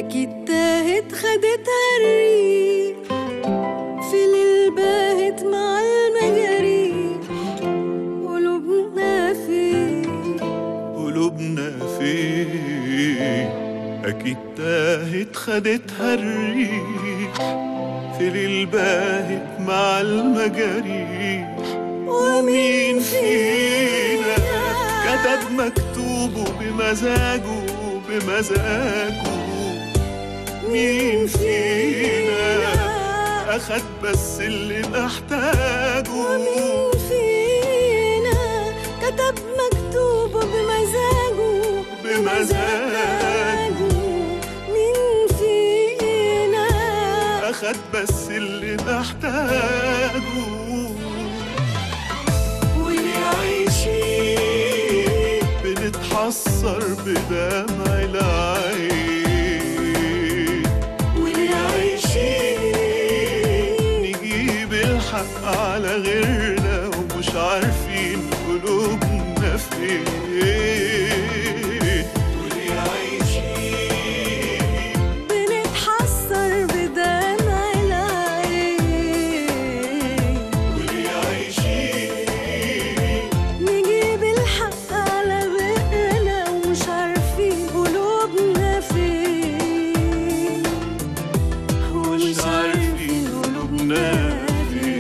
أكيد تاهت خدتها الريح في ليل باهت مع المجاريح قلوبنا فيه قلوبنا فيه أكيد تاهت خدتها الريح في ليل باهت مع المجاريح ومين فينا كتب مكتوبه بمزاجه بمزاجه مين فينا أخد بس اللي محتاجه ومين فينا كتب مكتوبه بمزاجه بمزاجه مين فينا أخد بس اللي محتاجه واللي عايشين بنتحسر بدمع العين واللي عايشين نجيب الحق على غيرنا ومش عارفين قلوبنا فين واللي عايشين بنتحسر بدمع العين واللي عايشين نجيب الحق على غيرنا ومش عارفين قلوبنا فين ومش عارفين قلوبنا فين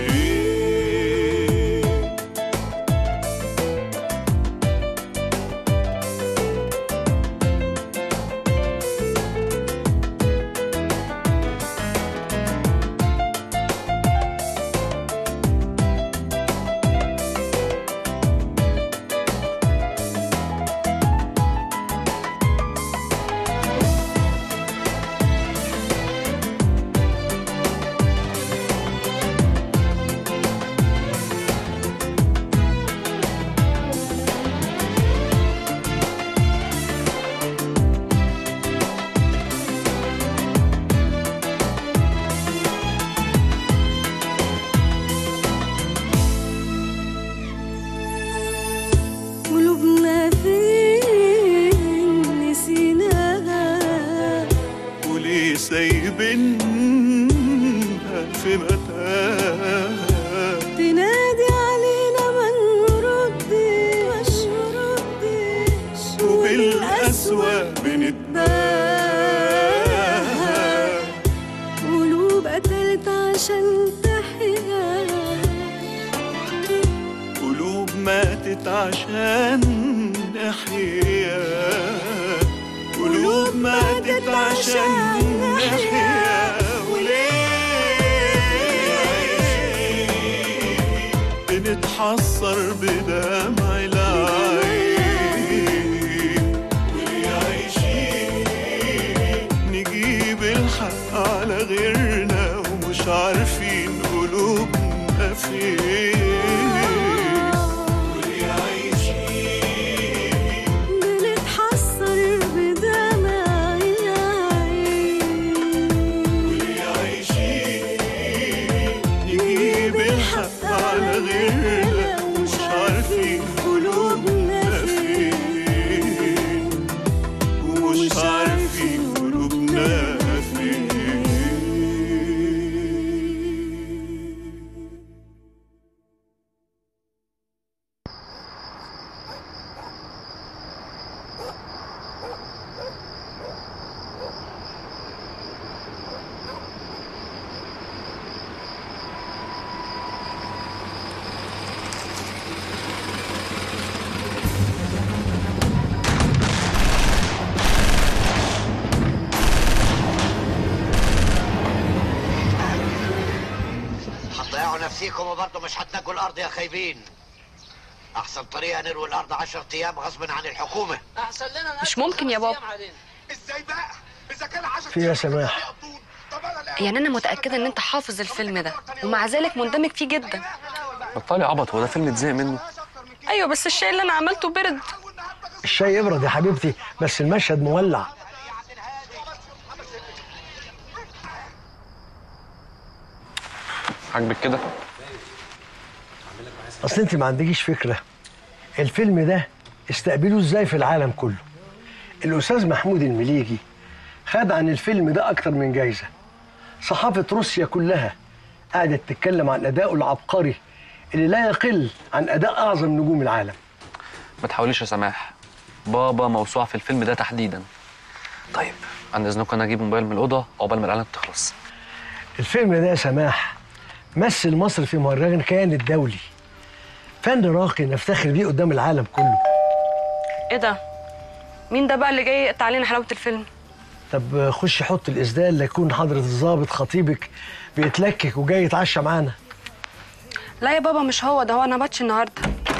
قلوبنا فين نسيناها وليه سايبينها في متاهة تنادي علينا ما نردش وبالأسوأ بنتباهى قلوب قتلت عشان تحيا قلوب ماتت عشان نحيا قلوب ماتت عشان نحيا وليه بنتحسر بدمع العين واللي عايشين نجيب الحق على غيرنا ومش عارفين قلوبنا فين واللي عايشين بنتحسر بدمع العين واللي عايشين نجيب الحق على غيرنا ومش عارفين قلوبنا فين ومش عارفين قلوبنا فين هتضيعوا نفسيكم وبرضه مش هتنجوا الارض يا خايبين احسن طريقه نروي الارض 10 ايام غصب عن الحكومه احسن لنا مش ممكن يا بابا ازاي بقى اذا كان 10 في يا سماح يعني انا متاكده ان انت حافظ الفيلم ده ومع ذلك مندمج فيه جدا بطلي عبط هو ده فيلم اتزهق منه ايوه بس الشاي اللي انا عملته برد الشاي يبرد يا حبيبتي بس المشهد مولع عاجبك كده اصل انت ما عندكيش فكره الفيلم ده استقبلوه ازاي في العالم كله الاستاذ محمود المليجي خد عن الفيلم ده أكتر من جايزة صحافة روسيا كلها قعدت تتكلم عن أدائه العبقري اللي لا يقل عن أداء أعظم نجوم العالم ما تحاوليش يا سماح بابا موسوعة في الفيلم ده تحديدا طيب عند اذنكم انا اجيب موبايل من الاوضه عقبال ما الاعلان تخلص الفيلم ده يا سماح مثل مصر في مهرجان كيان الدولي فن راقي نفتخر بيه قدام العالم كله ايه ده مين ده بقى اللي جاي يقطع علينا حلاوه الفيلم طب خش حط الإسدال ليكون حضرة الضابط خطيبك بيتلكك وجاي يتعشى معانا لا يا بابا مش هو ده هو انا باتش النهارده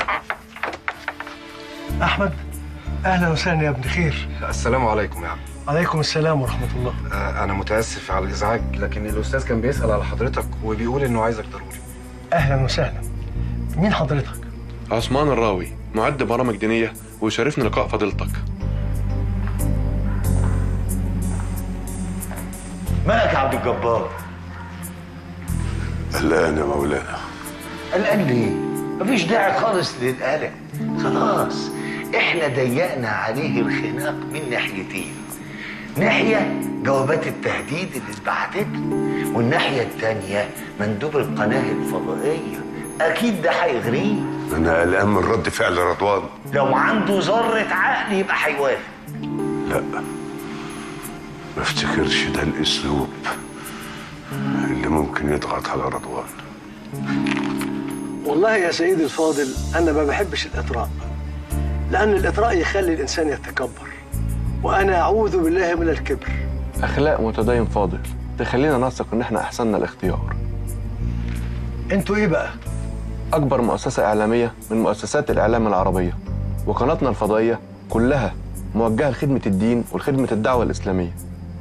أحمد أهلا وسهلا يا ابن خير السلام عليكم يا عم عليكم السلام ورحمة الله آه، أنا متأسف على الإزعاج لكن الأستاذ كان بيسأل على حضرتك وبيقول إنه عايزك ضروري أهلا وسهلا مين حضرتك؟ عثمان الراوي معد برامج دينية ويشرفني لقاء فضيلتك مالك يا عبد الجبار الآن يا مولانا قلقان ليه مفيش داعي خالص للقلق خلاص احنا ضيقنا عليه الخناق من ناحيتين ناحية جوابات التهديد اللي اتبعتت له والناحية التانية مندوب القناة الفضائية أكيد ده هيغريه أنا قلقان من رد فعل رضوان لو عنده ذرة عقل يبقى هيوافق لا ما افتكرش ده الأسلوب اللي ممكن يضغط على رضوان والله يا سيدي الفاضل أنا ما بحبش الإطراء لأن الإطراء يخلي الإنسان يتكبر وأنا أعوذ بالله من الكبر أخلاق متدين فاضل تخلينا نثق إن إحنا أحسننا الاختيار أنتوا إيه بقى؟ أكبر مؤسسة إعلامية من مؤسسات الإعلام العربية وقناتنا الفضائية كلها موجهة لخدمة الدين ولخدمة الدعوة الإسلامية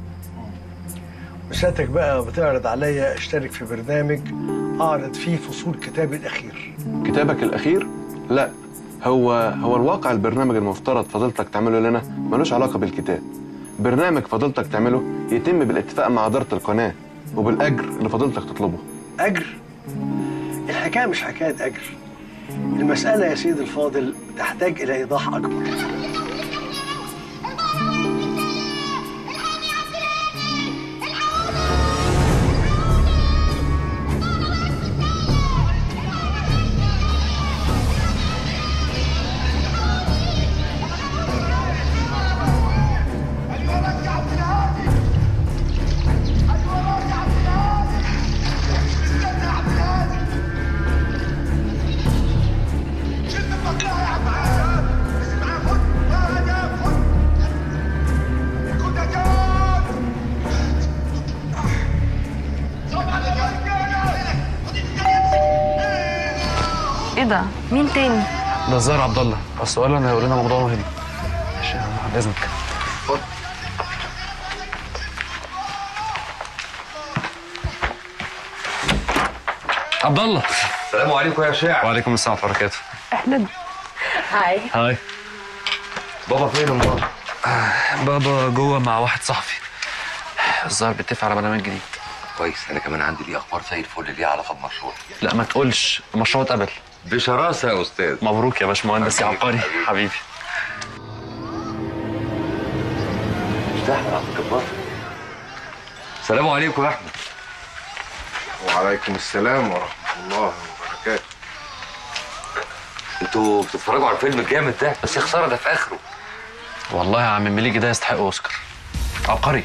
مساتك بقى بتعرض عليا اشترك في برنامج أعرض فيه فصول كتابي الأخير كتابك الأخير؟ لا هو هو الواقع البرنامج المفترض فضيلتك تعمله لنا ملوش علاقة بالكتاب برنامج فضيلتك تعمله يتم بالاتفاق مع إدارة القناة وبالأجر اللي فضيلتك تطلبه أجر؟ الحكاية مش حكاية أجر المسألة يا سيدي الفاضل تحتاج إلى إيضاح أكبر ايه ده مين تاني ده الظاهر عبد الله السؤال انا هيقول لنا موضوع مهم ماشي عن اذنك عبد الله السلام عليكم يا شاعر وعليكم السلام ورحمه الله وبركاته احمد هاي هاي بابا فين امال بابا جوه مع واحد صحفي الظاهر بيتفق على برنامج جديد كويس انا كمان عندي ليه اخبار زي الفل ليه علاقه بمشروع لا ما تقولش المشروع اتقبل بشراسه يا استاذ مبروك يا باشمهندس يا عبقري حبيبي افتح يا عبد الجبار السلام عليكم يا احمد وعليكم السلام ورحمة الله وبركاته انتوا بتتفرجوا على الفيلم الجامد ده بس يا خساره ده في اخره والله يا عم مليجي ده يستحق اوسكار عبقري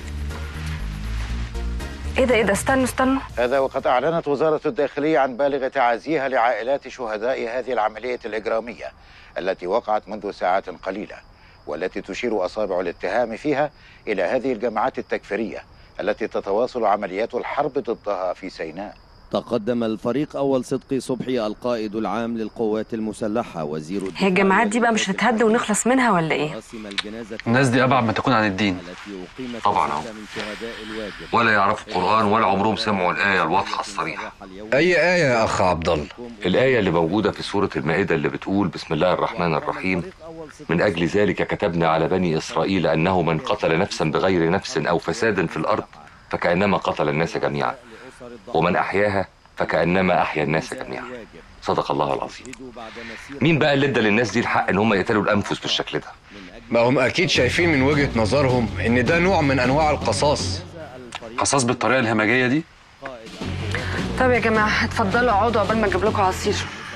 ايه ده ايه ده استنوا استنوا هذا وقد أعلنت وزارة الداخلية عن بالغ تعازيها لعائلات شهداء هذه العملية الإجرامية التي وقعت منذ ساعات قليلة والتي تشير أصابع الاتهام فيها إلى هذه الجماعات التكفيرية التي تتواصل عمليات الحرب ضدها في سيناء تقدم الفريق أول صدقي صبحي القائد العام للقوات المسلحة وزير هي الجامعات دي بقى مش هتتهد ونخلص منها ولا ايه الناس دي ابعد ما تكون عن الدين طبعا اهو ولا يعرفوا القران ولا عمرهم سمعوا الايه الواضحه الصريحه أي آية يا أخ عبد الله؟ الآية اللي موجودة في سورة المائدة اللي بتقول بسم الله الرحمن الرحيم من أجل ذلك كتبنا على بني إسرائيل أنه من قتل نفسا بغير نفس أو فساد في الأرض فكأنما قتل الناس جميعا ومن أحياها فكأنما أحيا الناس جميعا صدق الله العظيم مين بقى اللي ادى للناس دي الحق ان هم يقتلوا الانفس بالشكل ده ما هم اكيد شايفين من وجهة نظرهم ان ده نوع من انواع القصاص قصاص بالطريقه الهمجيه دي طب يا جماعه اتفضلوا اقعدوا قبل ما اجيب لكم عصير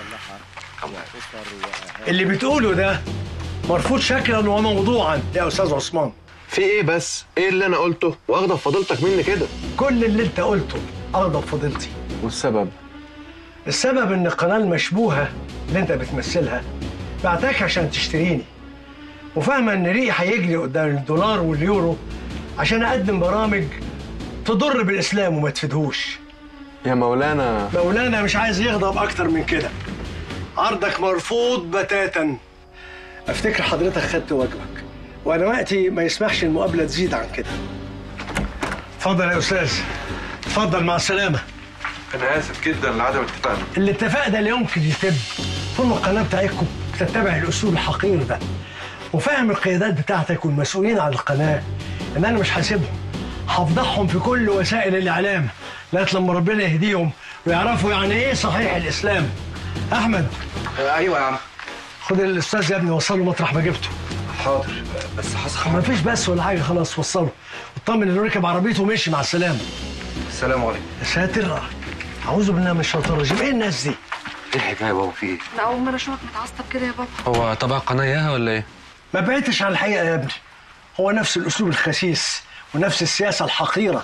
اللي بتقوله ده مرفوض شكلا وموضوعا يا استاذ عثمان في ايه بس ايه اللي انا قلته واخده فضيلتك مني كده كل اللي انت قلته اغضب فضيلتي والسبب السبب ان القناه المشبوهه اللي انت بتمثلها بعتك عشان تشتريني وفاهمه ان ريقي هيجري قدام الدولار واليورو عشان اقدم برامج تضر بالاسلام وما تفيدهوش يا مولانا مولانا مش عايز يغضب اكتر من كده عرضك مرفوض بتاتا افتكر حضرتك خدت واجبك وانا وقتي ما يسمحش المقابله تزيد عن كده اتفضل يا استاذ اتفضل مع السلامه انا اسف جدا لعدم اتفاقنا الاتفاق ده لا يمكن يتم طول ما القناه بتاعتكم بتتبع الاسلوب الحقير ده وفاهم القيادات بتاعتك والمسؤولين عن القناه ان انا مش هسيبهم هفضحهم في كل وسائل الاعلام لغايه لما ربنا يهديهم ويعرفوا يعني ايه صحيح الاسلام احمد ايوه يا عم خد الاستاذ يا ابني وصله مطرح ما جبته حاضر بس حصل ما فيش بس ولا حاجه خلاص وصله اطمن انه ركب عربيته ومشي مع السلامه السلام عليكم يا ساتر اعوذ بالله من الشيطان الرجيم ايه الناس دي ايه الحكايه يا بابا في ايه ده اول مره اشوفك متعصب كده يا بابا هو تبع قناياها ولا ايه ما بعدتش عن الحقيقه يا ابني هو نفس الاسلوب الخسيس ونفس السياسه الحقيره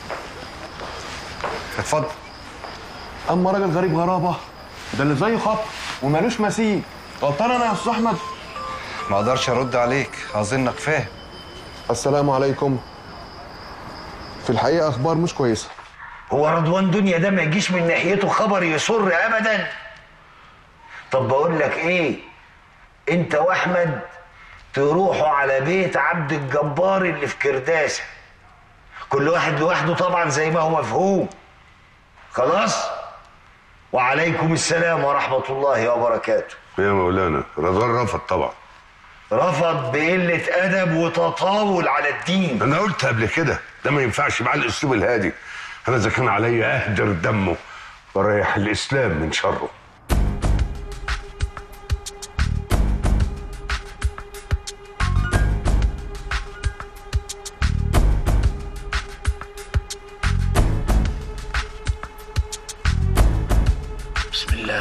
اتفضل اما راجل غريب غرابه ده اللي زيه خط ومالوش مثيل غلطان انا يا استاذ احمد ما اقدرش ارد عليك اظنك فاهم السلام عليكم في الحقيقه اخبار مش كويسه هو رضوان دنيا ده ما يجيش من ناحيته خبر يسر ابدا طب بقول لك ايه انت واحمد تروحوا على بيت عبد الجبار اللي في كرداسه كل واحد لوحده طبعا زي ما هو مفهوم خلاص وعليكم السلام ورحمه الله وبركاته يا مولانا رضوان رفض طبعا رفض بقله ادب وتطاول على الدين انا قلت قبل كده ده ما ينفعش مع الاسلوب الهادي انا اذا كان عليا اهدر دمه واريح الاسلام من شره بسم الله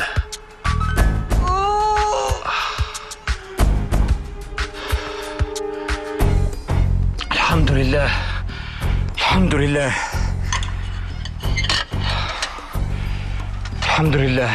الحمد لله الحمد لله الحمد لله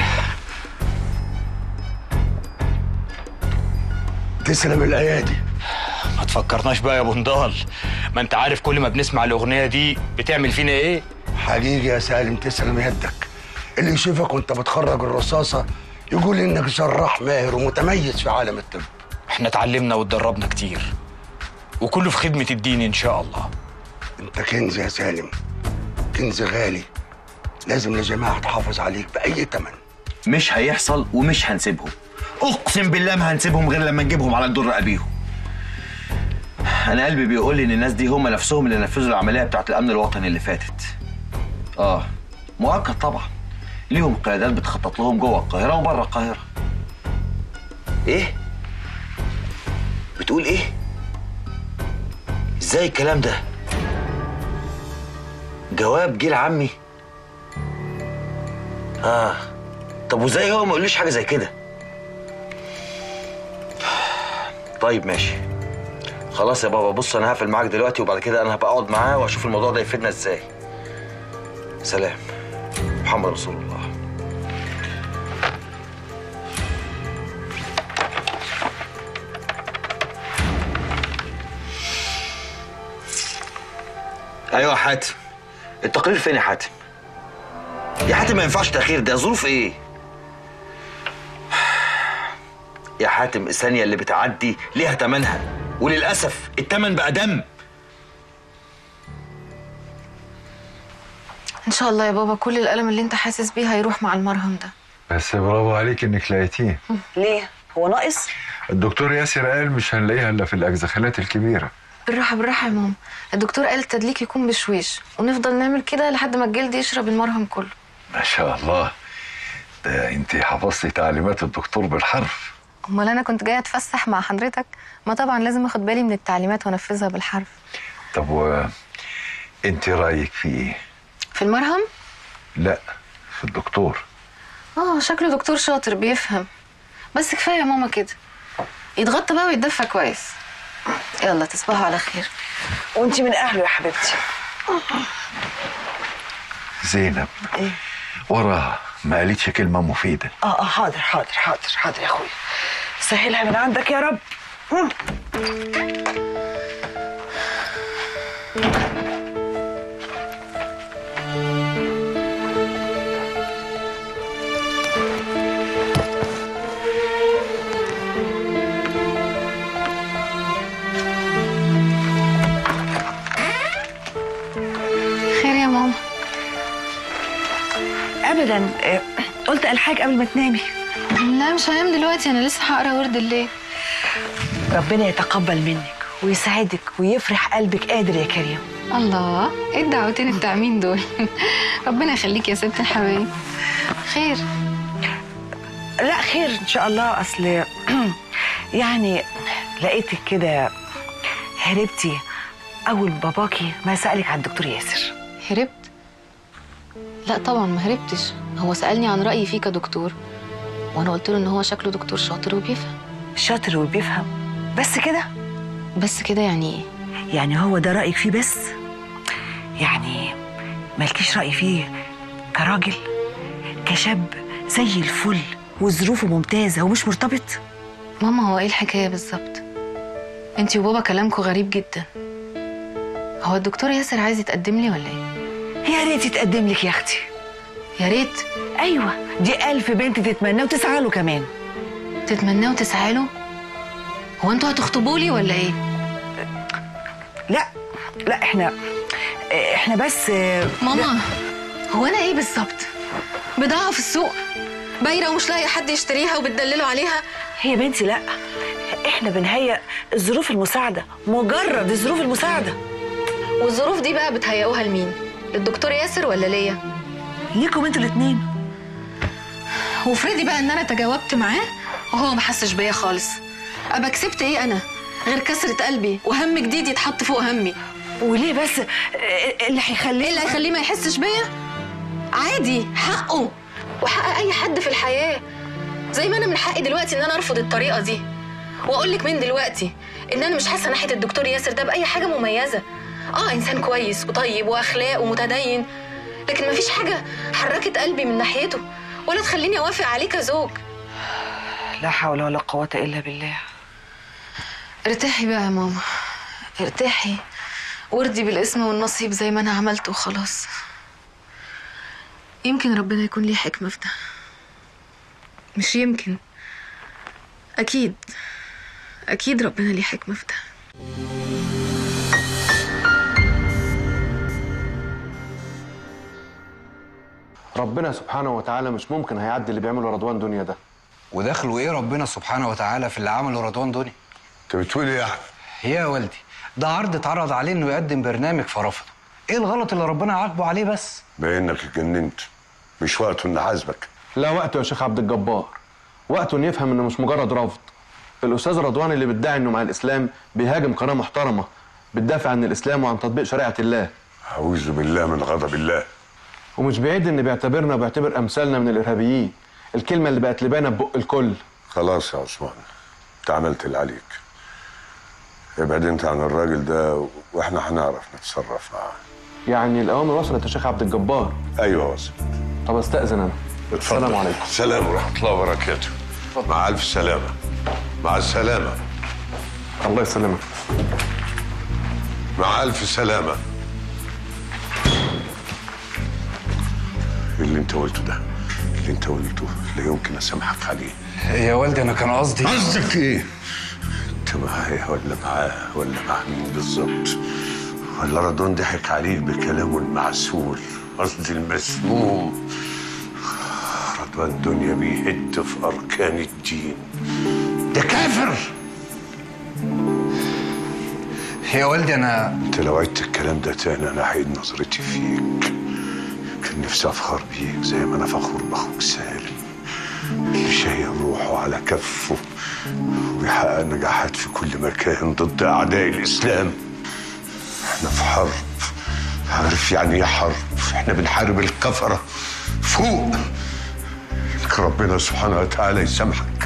تسلم الايادي ما تفكرناش بقى يا بندال ما انت عارف كل ما بنسمع الاغنيه دي بتعمل فينا ايه حقيقي يا سالم تسلم يدك اللي يشوفك وانت بتخرج الرصاصة يقول انك جراح ماهر ومتميز في عالم الطب احنا اتعلمنا واتدربنا كتير وكله في خدمه الدين ان شاء الله انت كنز يا سالم كنز غالي لازم الجماعة تحافظ عليك بأي تمن مش هيحصل ومش هنسيبهم اقسم بالله ما هنسيبهم غير لما نجيبهم على الدر ابيهم انا قلبي بيقول لي ان الناس دي هم نفسهم اللي نفذوا العمليه بتاعت الامن الوطني اللي فاتت اه مؤكد طبعا ليهم قيادات بتخطط لهم جوه القاهره وبره القاهره ايه بتقول ايه ازاي الكلام ده جواب جه لعمي اه طب وازاي هو ما يقوليش حاجه زي كده طيب ماشي خلاص يا بابا بص انا هقفل معاك دلوقتي وبعد كده انا هبقى اقعد معاه واشوف الموضوع ده يفيدنا ازاي سلام محمد رسول الله ايوه يا حاتم التقرير فين يا حاتم يا حاتم ما ينفعش تاخير ده ظروف ايه يا حاتم الثانيه اللي بتعدي ليها تمنها وللاسف التمن بقى دم ان شاء الله يا بابا كل الالم اللي انت حاسس بيه هيروح مع المرهم ده بس برافو عليك انك لقيتيه ليه؟ هو ناقص؟ الدكتور ياسر قال مش هنلاقيها الا في الاجزخانات الكبيره بالراحه بالراحه يا ماما الدكتور قال التدليك يكون بشويش ونفضل نعمل كده لحد ما الجلد يشرب المرهم كله ما شاء الله ده انت حفظتي تعليمات الدكتور بالحرف امال انا كنت جايه اتفسح مع حضرتك ما طبعا لازم اخد بالي من التعليمات وانفذها بالحرف طب و انت رايك في ايه في المرهم لا في الدكتور اه شكله دكتور شاطر بيفهم بس كفايه يا ماما كده يتغطى بقى ويتدفى كويس يلا تصبحوا على خير وانت من اهله يا حبيبتي زينب ايه وراها ما قالتش كلمه مفيده اه اه حاضر حاضر حاضر حاضر يا اخويا سهلها من عندك يا رب مم. خير يا ماما ابدا آه، قلت الحاج قبل ما تنامي لا مش هنام دلوقتي انا لسه هقرا ورد الليل ربنا يتقبل منك ويسعدك ويفرح قلبك قادر يا كريم الله ايه الدعوتين التأمين دول ربنا يخليك يا ست الحبايب خير لا خير ان شاء الله اصل يعني لقيتك كده هربتي اول باباكي ما سالك عن الدكتور ياسر هربت لا طبعا ما هربتش هو سألني عن رأيي فيه كدكتور وانا قلت له ان هو شكله دكتور شاطر وبيفهم شاطر وبيفهم بس كده بس كده يعني ايه يعني هو ده رايك فيه بس يعني مالكيش راي فيه كراجل كشاب زي الفل وظروفه ممتازه ومش مرتبط ماما هو ايه الحكايه بالظبط انتي وبابا كلامكوا غريب جدا هو الدكتور ياسر عايز يتقدم لي ولا ايه يا ريت يتقدم لك يا اختي يا ريت ايوه دي الف بنت تتمنى وتسعى له كمان تتمناه وتسعى له هو انتوا هتخطبوا لي ولا ايه لا لا احنا احنا بس ماما هو انا ايه بالظبط بضاعه في السوق بايره ومش لاقي حد يشتريها وبتدللوا عليها هي بنتي لا احنا بنهيئ الظروف المساعده مجرد الظروف المساعده والظروف دي بقى بتهيئوها لمين للدكتور ياسر ولا ليا ليكم انتوا الاثنين وافرضي بقى ان انا تجاوبت معاه وهو ما حسش بيا خالص ابقى كسبت ايه انا غير كسرة قلبي وهم جديد يتحط فوق همي وليه بس اللي هيخليه ايه اللي هيخليه ما يحسش بيا عادي حقه وحق اي حد في الحياه زي ما انا من حقي دلوقتي ان انا ارفض الطريقه دي واقول لك من دلوقتي ان انا مش حاسه ناحيه الدكتور ياسر ده باي حاجه مميزه اه انسان كويس وطيب واخلاق ومتدين لكن مفيش حاجه حركت قلبي من ناحيته ولا تخليني اوافق عليه كزوج لا حول ولا قوه الا بالله ارتاحي بقى يا ماما ارتاحي وردي بالاسم والنصيب زي ما انا عملت وخلاص يمكن ربنا يكون ليه حكمه في ده مش يمكن اكيد اكيد ربنا ليه حكمه في ده ربنا سبحانه وتعالى مش ممكن هيعدي اللي بيعمله رضوان دنيا ده ودخلوا ايه ربنا سبحانه وتعالى في اللي عمله رضوان دنيا انت بتقول ايه يا احمد يا والدي ده عرض اتعرض عليه انه يقدم برنامج فرفضه ايه الغلط اللي ربنا عاقبه عليه بس بانك اتجننت مش وقته اني احاسبك لا وقته يا شيخ عبد الجبار وقته انه يفهم انه مش مجرد رفض الاستاذ رضوان اللي بيدعي انه مع الاسلام بيهاجم قناه محترمه بتدافع عن الاسلام وعن تطبيق شريعه الله اعوذ بالله من غضب الله ومش بعيد ان بيعتبرنا وبيعتبر امثالنا من الارهابيين الكلمه اللي بقت لبانه ببق الكل خلاص يا عثمان انت عملت اللي عليك ابعد انت عن الراجل ده واحنا هنعرف نتصرف معاه يعني الاوامر وصلت يا شيخ عبد الجبار ايوه وصلت طب استاذن انا اتفضل السلام عليكم السلام ورحمه الله وبركاته مع الف سلامه مع السلامه الله يسلمك مع الف سلامه اللي انت قلته ده اللي انت قلته لا يمكن اسامحك عليه يا والدي انا كان قصدي قصدك ايه؟ انت معايا ولا معاه ولا مع مين بالظبط؟ ولا رضوان ضحك عليك بكلامه المعسول قصدي المسموم رضوان دنيا بيهد في اركان الدين ده كافر يا والدي انا انت لو عدت الكلام ده تاني انا هعيد نظرتي فيك كان نفسي افخر بيك زي ما انا فخور باخوك سالم اللي شايل روحه على كفه وبيحقق نجاحات في كل مكان ضد اعداء الاسلام احنا في حرب عارف يعني ايه حرب احنا بنحارب الكفره فوق يمكن ربنا سبحانه وتعالى يسامحك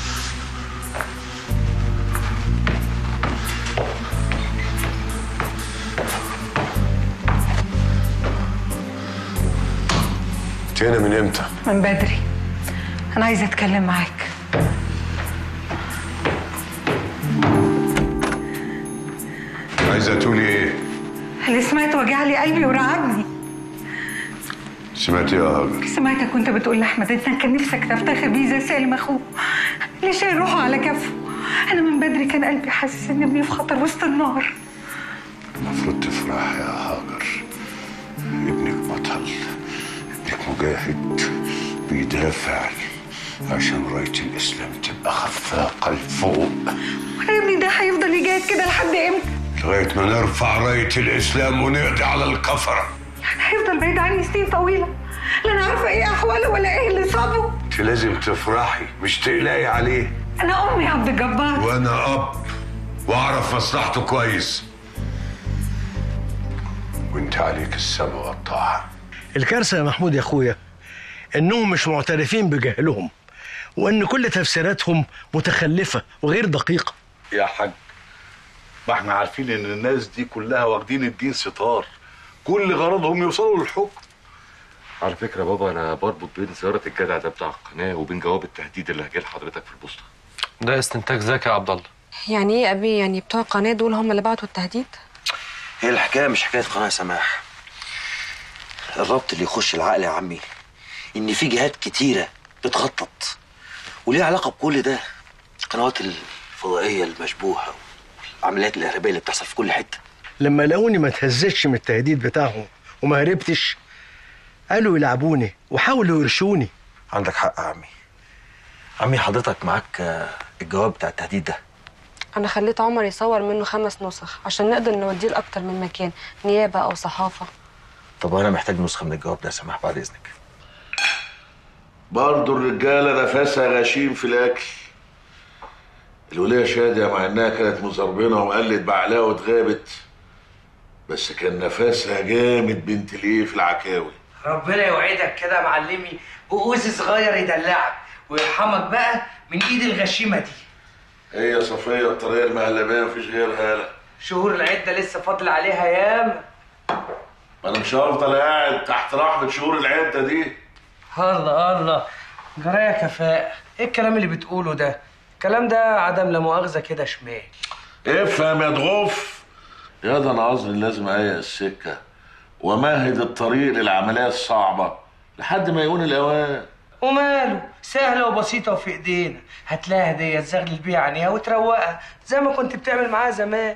انت هنا من امتى؟ من بدري انا عايزه اتكلم معاك عايزه تقولي ايه؟ اللي سمعت وجع لي قلبي ورعبني سمعتي يا هاجر سمعتك وانت بتقول لاحمد انت كان نفسك تفتخر بيه زي سالم اخوه اللي شايل روحه على كفه انا من بدري كان قلبي حاسس ان ابني في خطر وسط النار المفروض تفرح يا هاجر ابنك بطل ابنك مجاهد بيدافع عشان راية الإسلام تبقى خفاقة لفوق وانا ابني ده هيفضل يجاهد كده لحد امتى لغاية ما نرفع راية الإسلام ونقضي على الكفرة هيفضل بعيد عني سنين طويله لا انا عارفه ايه احواله ولا ايه اللي صابه انت لازم تفرحي مش تقلقي عليه انا امي عبد الجبار وانا اب واعرف مصلحته كويس وانت عليك السمع والطاعه الكارثه يا محمود يا اخويا انهم مش معترفين بجهلهم وان كل تفسيراتهم متخلفه وغير دقيقه يا حاج ما احنا عارفين ان الناس دي كلها واخدين الدين ستار كل غرضهم يوصلوا للحكم على فكرة يا بابا أنا بربط بين زيارة الجدع ده بتاع القناة وبين جواب التهديد اللي هجي لحضرتك في البوسطة ده استنتاج ذكي يا عبد الله يعني ايه يا ابي يعني بتوع القناه دول هم اللي بعتوا التهديد هي الحكايه مش حكايه قناه سماح الربط اللي يخش العقل يا عمي ان في جهات كتيره بتخطط وليه علاقه بكل ده القنوات الفضائيه المشبوهه والعمليات الارهابيه اللي بتحصل في كل حته لما لقوني ما اتهزتش من التهديد بتاعهم وما هربتش قالوا يلعبوني وحاولوا يرشوني عندك حق يا عمي عمي حضرتك معاك آه، الجواب بتاع التهديد ده انا خليت عمر يصور منه خمس نسخ عشان نقدر نوديه لاكتر من مكان نيابه او صحافه طب وانا محتاج نسخه من الجواب ده يا سماح بعد اذنك برضه الرجاله نفسها غشيم في الاكل الوليه شاديه مع انها كانت مزربنه وقلت بعقلها واتغابت بس كان نفسها جامد بنت الايه في العكاوي ربنا يوعدك كده يا معلمي بقوس صغير يدلعك ويرحمك بقى من ايد الغشيمه دي هي صفيه الطريقه المهلبيه مفيش غيرها لا شهور العده لسه فاضل عليها ياما ما انا مش هفضل قاعد تحت رحمه شهور العده دي الله الله جرايه كفاءة ايه الكلام اللي بتقوله ده الكلام ده عدم لا مؤاخذه كده شمال افهم يا ضغوف يا ده انا قصدي لازم اهيئ السكه ومهد الطريق للعمليه الصعبه لحد ما يكون الاوان وماله سهلة وبسيطة وفي ايدينا هتلاقي هدية تزغلل بيها عينيها وتروقها زي ما كنت بتعمل معاها زمان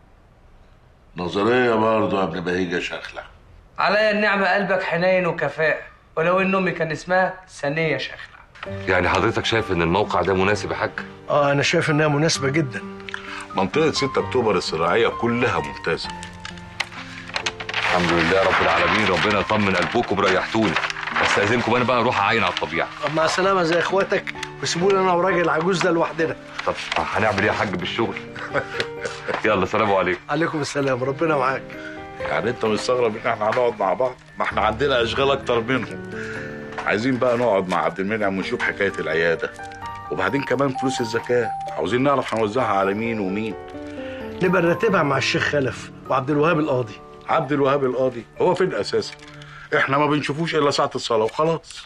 نظريه برضه يا ابن بهيجه شخلع عليا النعمة قلبك حنين وكفاءة ولو ان امي كان اسمها ثانية شخلع يعني حضرتك شايف إن الموقع ده مناسب يا حاج؟ اه انا شايف انها مناسبه جدا منطقه 6 اكتوبر الزراعيه كلها ممتازه الحمد لله رب العالمين ربنا يطمن قلبكم وريحتوني استاذنكم انا بقى اروح اعاين على الطبيعه طب مع السلامه زي اخواتك وسيبوني انا وراجل العجوز ده لوحدنا طب هنعمل ايه يا حاج بالشغل يلا سلام عليكم عليكم السلام ربنا معاك يعني انت مستغرب ان احنا هنقعد مع بعض ما احنا عندنا اشغال اكتر منهم عايزين بقى نقعد مع عبد المنعم ونشوف حكايه العياده وبعدين كمان فلوس الزكاه عاوزين نعرف هنوزعها على مين ومين نبقى نرتبها مع الشيخ خلف وعبد الوهاب القاضي عبد الوهاب القاضي هو فين اساسا احنا ما بنشوفوش الا ساعه الصلاه وخلاص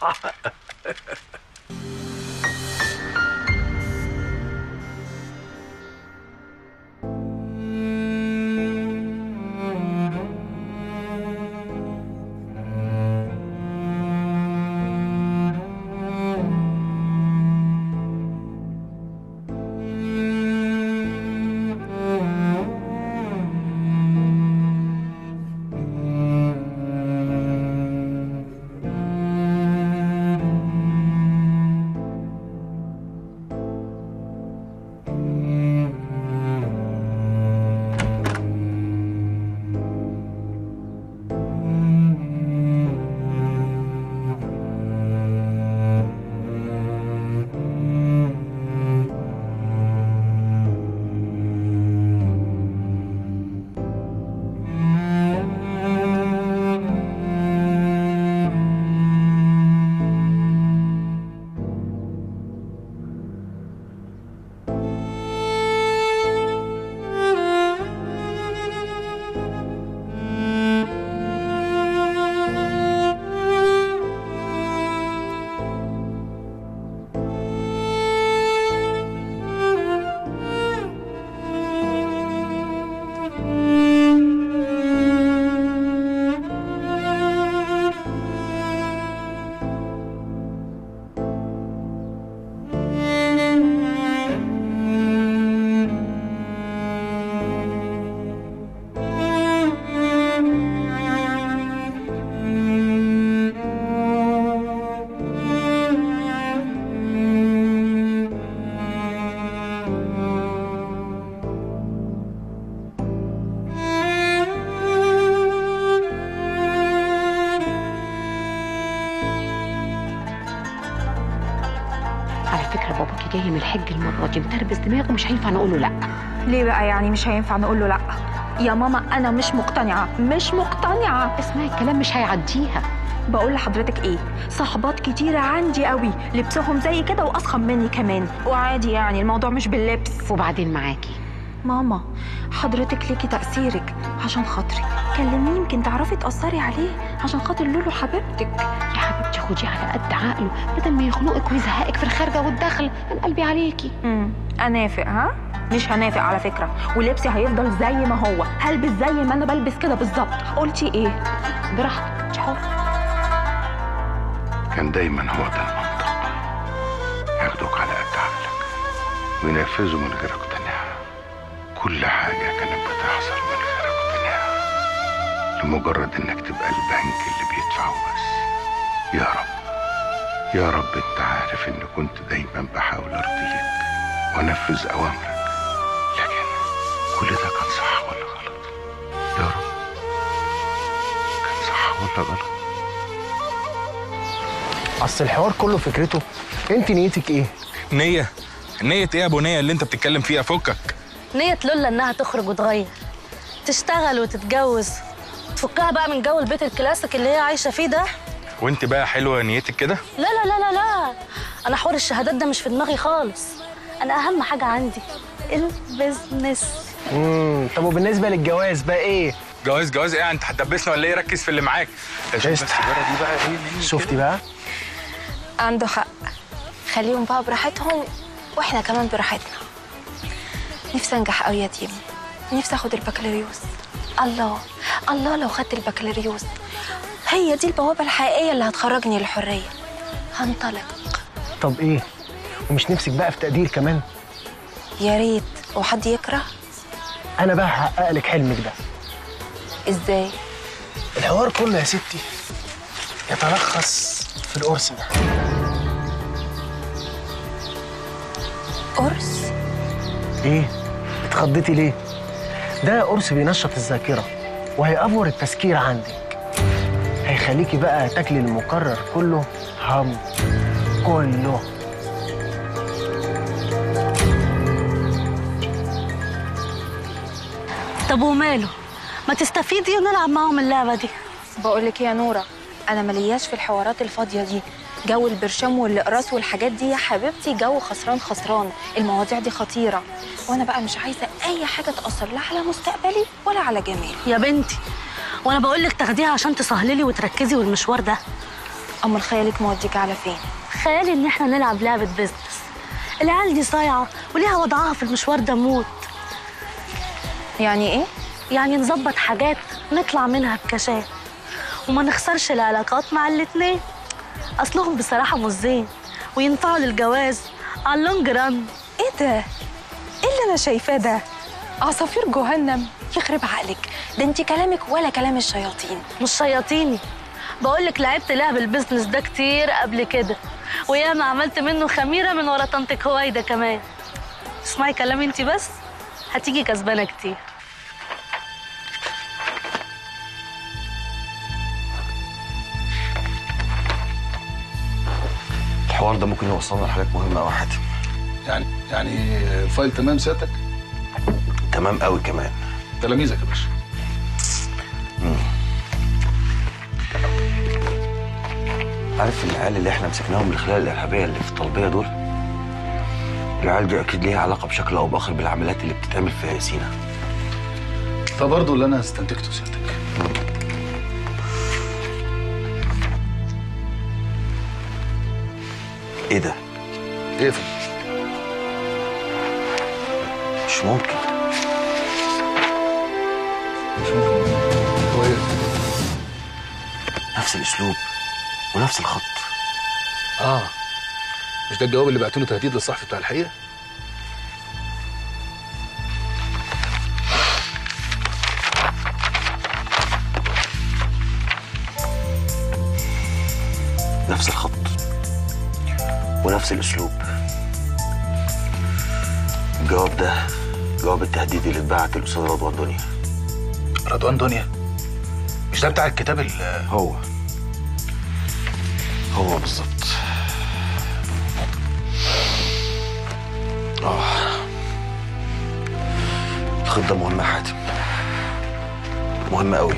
جاي من الحج المره دي متربس دماغه مش هينفع نقول له لا ليه بقى يعني مش هينفع نقول له لا يا ماما انا مش مقتنعه مش مقتنعه اسمعي الكلام مش هيعديها بقول لحضرتك ايه صحبات كتيرة عندي قوي لبسهم زي كده واضخم مني كمان وعادي يعني الموضوع مش باللبس وبعدين معاكي ماما حضرتك ليكي تأثيرك عشان خاطري كلميه يمكن تعرفي تأثري عليه عشان خاطر لولو حبيبتك يا حبيبتي خديه على قد عقله بدل ما يخنقك ويزهقك في الخارجه والداخل من قلبي عليكي امم انافق ها مش هنافق على فكرة ولبسي هيفضل زي ما هو هلبس زي ما انا بلبس كده بالظبط قلتي ايه براحتك انت حرة كان دايما هو ده المنطق ياخدوك على قد عقلك وينفذوا من غير اقتناع كل حاجة كانت بتحصل من غير اقتناع لمجرد انك تبقى البنك اللي بيدفعه بس يا رب يا رب انت عارف اني كنت دايما بحاول ارضيك وانفذ اوامرك لكن كل ده كان صح ولا غلط يا رب كان صح ولا غلط اصل الحوار كله فكرته انت نيتك ايه نية نية ايه يا ابو نية اللي انت بتتكلم فيها فكك نية لولا انها تخرج وتغير تشتغل وتتجوز تفكها بقى من جو البيت الكلاسيك اللي هي عايشة فيه ده وانت بقى حلوة نيتك كده لا لا لا لا لا انا حوار الشهادات ده مش في دماغي خالص انا اهم حاجة عندي البزنس امم طب وبالنسبه للجواز بقى ايه جواز جواز ايه انت هتدبسنا ولا ايه ركز في اللي معاك شوف بس السيجارة دي بقى ايه مني شفتي بقى عنده حق خليهم بقى براحتهم واحنا كمان براحتنا نفسي انجح قوي يا تيم نفسي اخد البكالوريوس الله الله لو خدت البكالوريوس هي دي البوابة الحقيقية اللي هتخرجني للحرية هنطلق طب ايه ومش نفسك بقى في تقدير كمان يا ريت وحد يكره انا بقى هحقق لك حلمك ده ازاي الحوار كله يا ستي يتلخص في القرص ده قرص ايه اتخضيتي ليه ده قرص بينشط الذاكره وهيأفور التذكير عندك هيخليكي بقى تاكلي المكرر كله هم كله طب وماله ما تستفيدي ونلعب معاهم اللعبة دي بقول لك يا نورة انا ملياش في الحوارات الفاضية دي جو البرشام والاقراص والحاجات دي يا حبيبتي جو خسران خسران المواضيع دي خطيرة وانا بقى مش عايزة اي حاجة تأثر لا على مستقبلي ولا على جمالي يا بنتي وانا بقول لك تاخديها عشان تسهللي وتركزي والمشوار ده امال خيالك موديك على فين خيالي ان احنا نلعب لعبة بيزنس العيال دي صايعة وليها وضعها في المشوار ده موت يعني ايه؟ يعني نظبط حاجات نطلع منها بكشات وما نخسرش العلاقات مع الاتنين اصلهم بصراحة مزين وينفعوا للجواز على اللونج ران ايه ده؟ ايه اللي انا شايفاه ده؟ عصافير جهنم يخرب عقلك ده انت كلامك ولا كلام الشياطين مش شياطيني بقولك لعبت لعب البيزنس ده كتير قبل كده وياما عملت منه خميرة من ورا طنطك هوايدا كمان اسمعي كلامي انت بس هتيجي كسبانة كتير الحوار ده ممكن يوصلنا لحاجات مهمه قوي حاتم يعني يعني الفايل تمام سيادتك تمام قوي كمان تلاميذك يا باشا عارف العيال اللي احنا مسكناهم من الخلايا الارهابيه اللي في الطلبيه دول العيال دي اكيد ليها علاقه بشكل او باخر بالعمليات اللي بتتعمل في سينا فبرضه اللي انا استنتجته سيادتك ايه ده ايه يا فندم؟ مش ممكن مش ممكن هو ايه نفس الاسلوب ونفس الخط اه مش ده الجواب اللي بعتونه تهديد للصحفي بتاع الحقيقه نفس الخط ونفس الاسلوب الجواب ده جواب التهديد اللي اتبعت للاستاذ رضوان دنيا رضوان دنيا مش ده بتاع الكتاب ال هو هو بالظبط الخطة مهمة يا حاتم مهمة قوي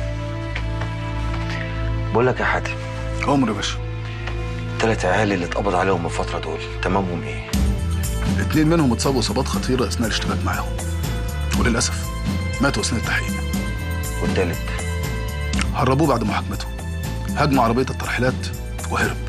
بقول لك يا حاتم عمر يا باشا التلات عيال اللي اتقبض عليهم من فترة دول تمامهم ايه؟ اتنين منهم اتصابوا اصابات خطيره اثناء الاشتباك معاهم وللاسف ماتوا اثناء التحقيق والتالت هربوه بعد محاكمته هاجموا عربيه الترحيلات وهرب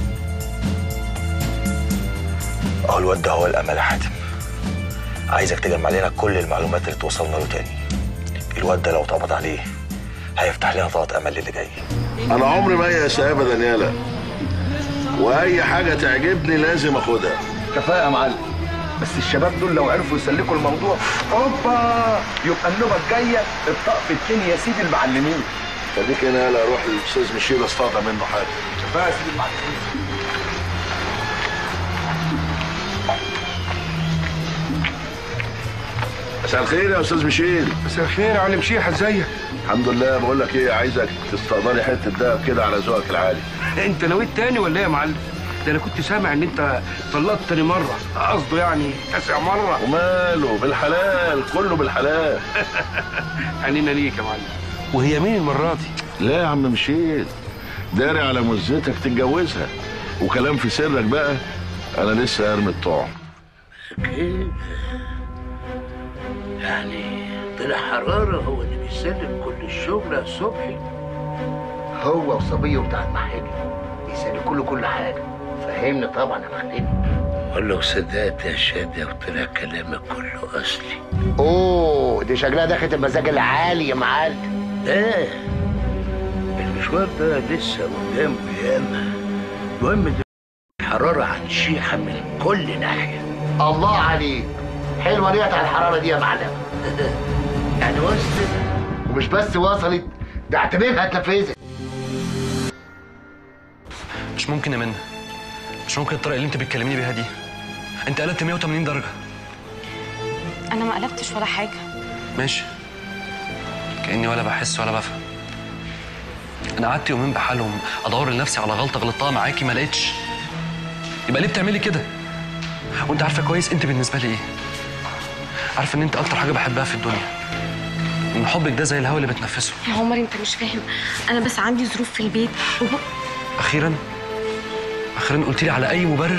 اه الواد ده هو الامل يا حاتم عايزك تجمع لنا كل المعلومات اللي توصلنا له تاني الواد ده لو اتقبض عليه هيفتح لنا طاقة امل اللي جاي انا عمري ما يأس ابدا يالا واي حاجه تعجبني لازم اخدها كفاءة يا معلم بس الشباب دول لو عرفوا يسلكوا الموضوع اوبا يبقى النوبة الجاية الطقف التاني يا سيدي المعلمين خليك هنا يالا اروح للاستاذ مشير استقطع منه حاجه كفاية يا سيدي المعلمين مساء الخير يا استاذ مشير مساء الخير يا علي مشيح ازيك الحمد لله بقول لك ايه عايزك تستقبلي حته دهب كده على ذوقك العالي انت نويت تاني ولا ايه يا معلم ده انا كنت سامع ان انت طلقت تاني مرة قصده يعني تاسع مرة وماله بالحلال كله بالحلال عنينا ليك يا معلم وهي مين المرة دي؟ لا يا عم مشير داري على مزتك تتجوزها وكلام في سرك بقى انا لسه ارمي الطعم كده يعني طلع حرارة هو اللي بيسلم كل الشغل يا صبحي هو وصبيه بتاع المحل بيسلكوا له كل حاجة فهمني طبعا يا معلمي ولو صدقت يا شادية وطلع كلامك كله أصلي اوه دي شكلها دخلت المزاج العالي يا معلم ايه المشوار ده لسه قدامه ياما المهم دلوقتي الحرارة هنشيحة من كل ناحية الله عليك حلوه ديت على الحراره دي يا معلم يعني وصلت ومش بس وصلت ده اعتبرها اتنفذت مش ممكن يا منى مش ممكن الطريقه اللي انت بتكلمني بيها دي انت قلبت 180 درجه انا ما قلبتش ولا حاجه ماشي كاني ولا بحس ولا بفهم انا قعدت يومين بحالهم ادور لنفسي على غلطه غلطتها معاكي ما لقيتش يبقى ليه بتعملي كده وانت عارفه كويس انت بالنسبه لي ايه عارفه ان انت اكتر حاجه بحبها في الدنيا ان حبك ده زي الهواء اللي بتنفسه يا عمر انت مش فاهم انا بس عندي ظروف في البيت وب... اخيرا اخيرا قلت لي على اي مبرر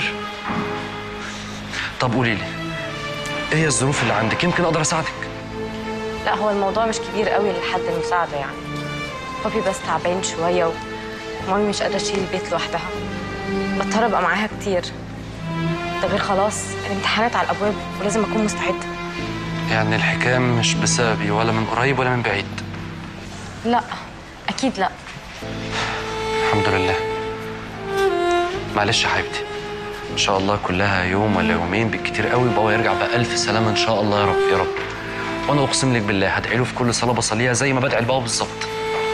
طب قولي لي ايه هي الظروف اللي عندك يمكن اقدر اساعدك لا هو الموضوع مش كبير قوي لحد المساعده يعني بابي بس تعبان شويه ومامي مش قادره تشيل البيت لوحدها بضطر ابقى معاها كتير ده غير خلاص الامتحانات على الابواب ولازم اكون مستعده يعني الحكايه مش بسببي ولا من قريب ولا من بعيد لا اكيد لا الحمد لله معلش يا حبيبتي ان شاء الله كلها يوم ولا يومين بالكتير قوي وبابا يرجع بالف سلامه ان شاء الله يا رب يا رب وانا اقسم لك بالله هدعي له في كل صلاه بصليها زي ما بدعي لبابا بالظبط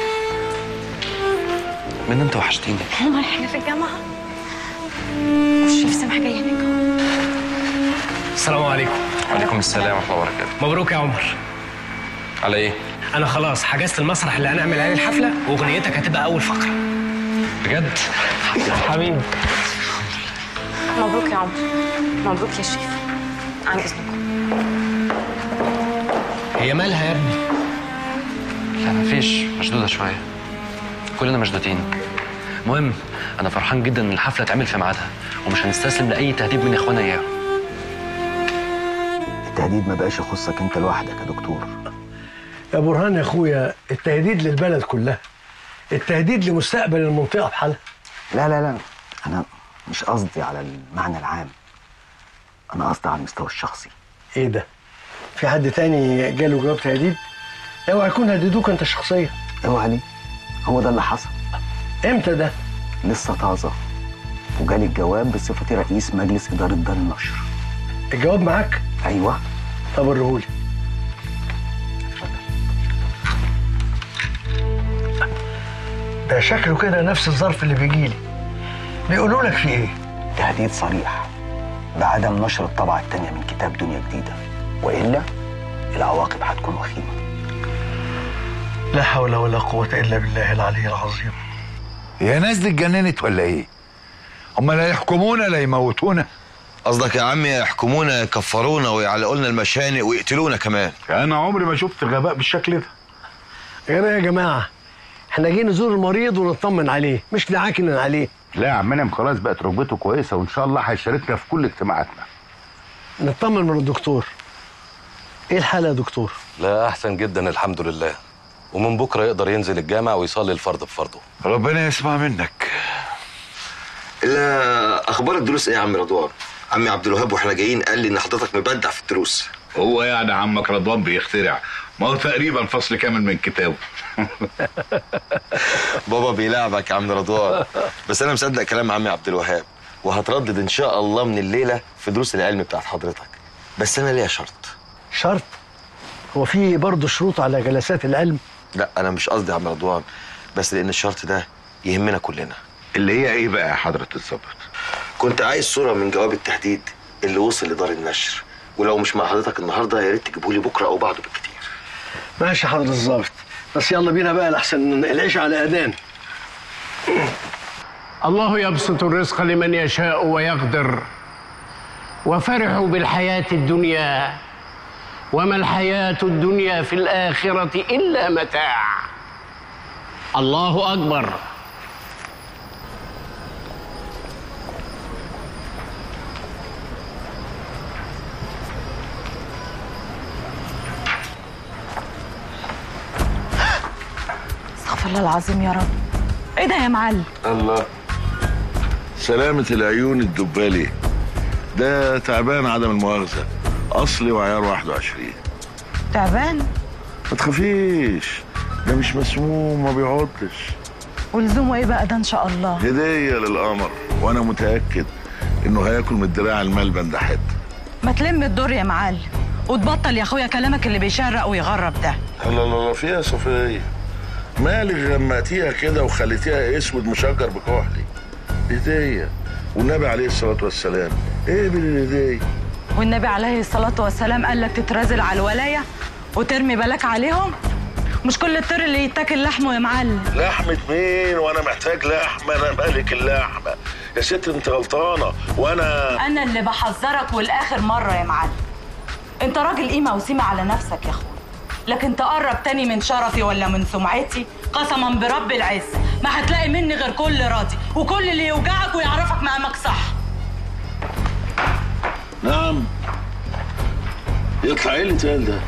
من انت وحشتيني عمر احنا في الجامعه والشيف سامح جاي هناك اهو السلام عليكم وعليكم السلام ورحمه الله وبركاته مبروك يا عمر على ايه انا خلاص حجزت المسرح اللي هنعمل عليه الحفله واغنيتك هتبقى اول فقره بجد حبيبي مبروك يا عمر مبروك يا شريف عن اذنكم هي مالها يا ابني لا مفيش مشدوده شويه كلنا مشدودين المهم انا فرحان جدا ان الحفله تعمل في ميعادها ومش هنستسلم لاي تهديد من اخوانا اياهم التهديد ما بقاش يخصك انت لوحدك يا دكتور يا برهان يا اخويا التهديد للبلد كلها التهديد لمستقبل المنطقه بحالها لا لا لا انا مش قصدي على المعنى العام انا قصدي على المستوى الشخصي ايه ده في حد تاني جاله جواب تهديد اوعى يكون هددوك انت شخصيا اوعى ليه هو ده اللي حصل امتى ده لسه طازه وجالي الجواب بصفتي رئيس مجلس اداره دار النشر الجواب معاك ايوه طب وريهولي ده شكله كده نفس الظرف اللي بيجيلي بيقولوا لك في ايه تهديد صريح بعدم نشر الطبعه الثانيه من كتاب دنيا جديده والا العواقب هتكون وخيمه لا حول ولا قوه الا بالله العلي العظيم يا ناس دي اتجننت ولا ايه؟ هما لا يحكمونا لا يموتونا قصدك يا عمي يحكمونا يكفرونا ويعلقوا لنا المشانق ويقتلونا كمان انا عمري ما شفت غباء بالشكل ده يا يا جماعه احنا جايين نزور المريض ونطمن عليه مش نعاكن عليه لا يا عم منعم خلاص بقت ركبته كويسه وان شاء الله هيشاركنا في كل اجتماعاتنا نطمن من الدكتور ايه الحاله يا دكتور لا احسن جدا الحمد لله ومن بكره يقدر ينزل الجامع ويصلي الفرض بفرضه ربنا يسمع منك الا اخبار الدروس ايه يا عم رضوان عمي عبد الوهاب واحنا جايين قال لي ان حضرتك مبدع في الدروس هو يعني عمك رضوان بيخترع ما هو تقريبا فصل كامل من كتابه بابا بيلعبك يا عم رضوان بس انا مصدق كلام عمي عبد الوهاب وهتردد ان شاء الله من الليله في دروس العلم بتاعت حضرتك بس انا ليا شرط شرط هو في برضه شروط على جلسات العلم لا انا مش قصدي يا عم رضوان بس لان الشرط ده يهمنا كلنا اللي هي ايه بقى يا حضره الظابط كنت عايز صوره من جواب التهديد اللي وصل لدار النشر ولو مش مع حضرتك النهارده يا ريت تجيبه لي بكره او بعده بالكتير ماشي حضرة الظابط بس يلا بينا بقى لحسن العيش على اذان الله يبسط الرزق لمن يشاء ويقدر وفرحوا بالحياة الدنيا وما الحياة الدنيا في الآخرة إلا متاع الله أكبر استغفر الله العظيم يا رب ايه ده يا معلم الله سلامة العيون الدبالي ده تعبان عدم المؤاخذة أصلي وعيار 21 تعبان ما تخافيش ده مش مسموم ما بيعضش ولزومه ايه بقى ده ان شاء الله هدية للقمر وأنا متأكد إنه هياكل من الدراع الملبن ده حتة ما تلم الدور يا معلم وتبطل يا اخويا كلامك اللي بيشرق ويغرب ده الله الله الله فيها صفية مالك غمقتيها كده وخليتيها اسود مشجر بكحلي هدية والنبي عليه الصلاة والسلام ايه بالهدية والنبي عليه الصلاة والسلام قال لك تترازل على الولاية وترمي بالك عليهم مش كل الطير اللي يتاكل لحمه يا معلم لحمة مين وانا محتاج لحمة انا مالك اللحمة يا ست انت غلطانة وانا انا اللي بحذرك والاخر مرة يا معلم انت راجل قيمة وسيمة على نفسك يا اخويا لكن تقرب تاني من شرفي ولا من سمعتي قسما برب العز ما هتلاقي مني غير كل راضي وكل اللي يوجعك ويعرفك مقامك صح نعم يطلع ايه اللي اتقال ده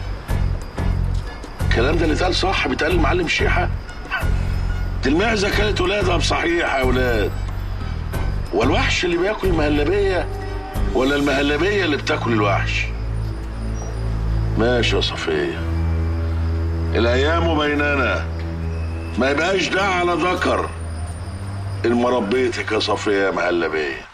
الكلام ده اللي اتقال صح بيتقال المعلم شيحة دي المعزة كانت ولادها بصحيح يا ولاد والوحش اللي بياكل المهلبية ولا المهلبية اللي بتاكل الوحش ماشي يا صفية الأيام بيننا ما يبقاش ده على ذكر المربيتك يا صفية يا مهلبية